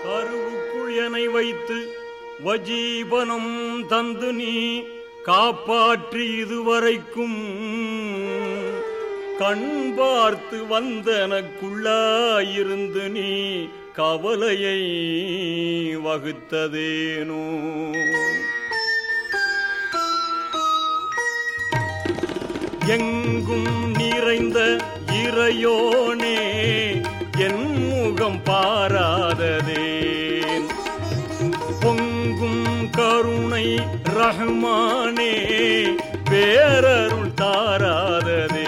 கருவுக்குள் எனை வைத்து வஜீபனம் தந்து நீ காப்பாற்றி இதுவரைக்கும் கண் பார்த்து வந்தனக்குள்ளாயிருந்து நீ கவலையை வகுத்ததேனோ எங்கும் நிறைந்த இறையோனே என் முகம் பாராததேன் பொங்கும் கருணை ரஹ்மானே பேரருள் தாராததே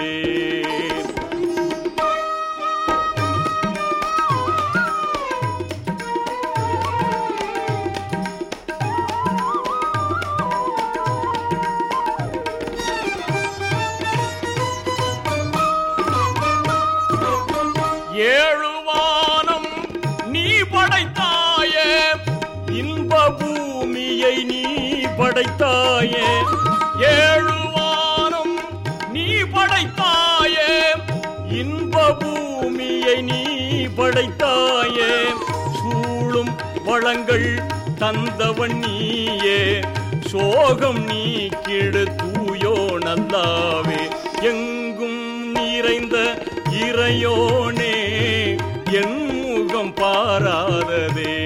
ஏழுவானம் நீ படைத்தாயே இன்ப பூமியை நீ படைத்தாயே ஏழுவானம் நீ படைத்தாயே இன்ப பூமியை நீ படைத்தாயே சூழும் வளங்கள் தந்தவன் நீயே சோகம் நீக்கிடு தூயோ நல்லாவே எங்கும் நிறைந்த இறையோனே என் முகம் பாராததே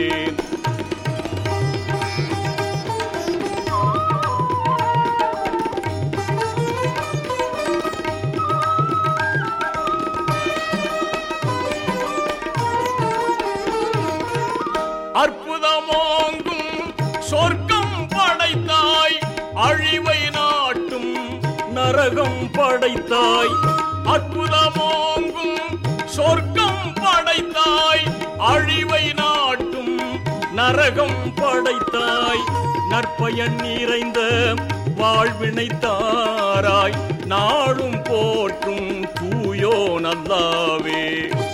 அற்புதமோங்கும் சொர்க்கம் படைத்தாய் அழிவை நாட்டும் நரகம் படைத்தாய் அற்புதமோங்கும் சொர்க்கம் படைத்தாய் அழிவை நாட்டும் நரகம் படைத்தாய் நற்பயன் நிறைந்த வாழ்வினை தாராய் நாளும் போற்றும் தூயோ நல்லாவே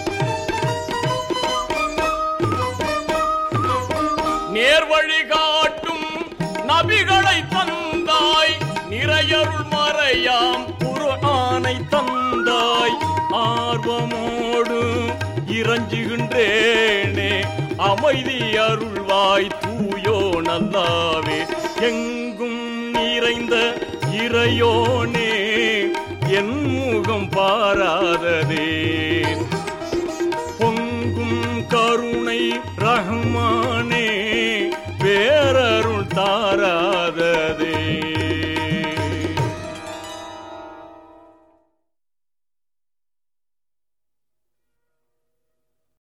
நேர்வழி காட்டும் நபிகளை தந்தாய் நிறையருள் மறையாம் குர்ஆனை தந்தாய் ஆர்வமோடு இறஞ்சுகின்றேனே அமைதி அருள்வாய் தூயோ நல்லாவே எங்கும் நிறைந்த இறையோனே என் முகம் பாராததேன் பொங்கும் கருணை ரஹ்மானே பேரருள் தாரா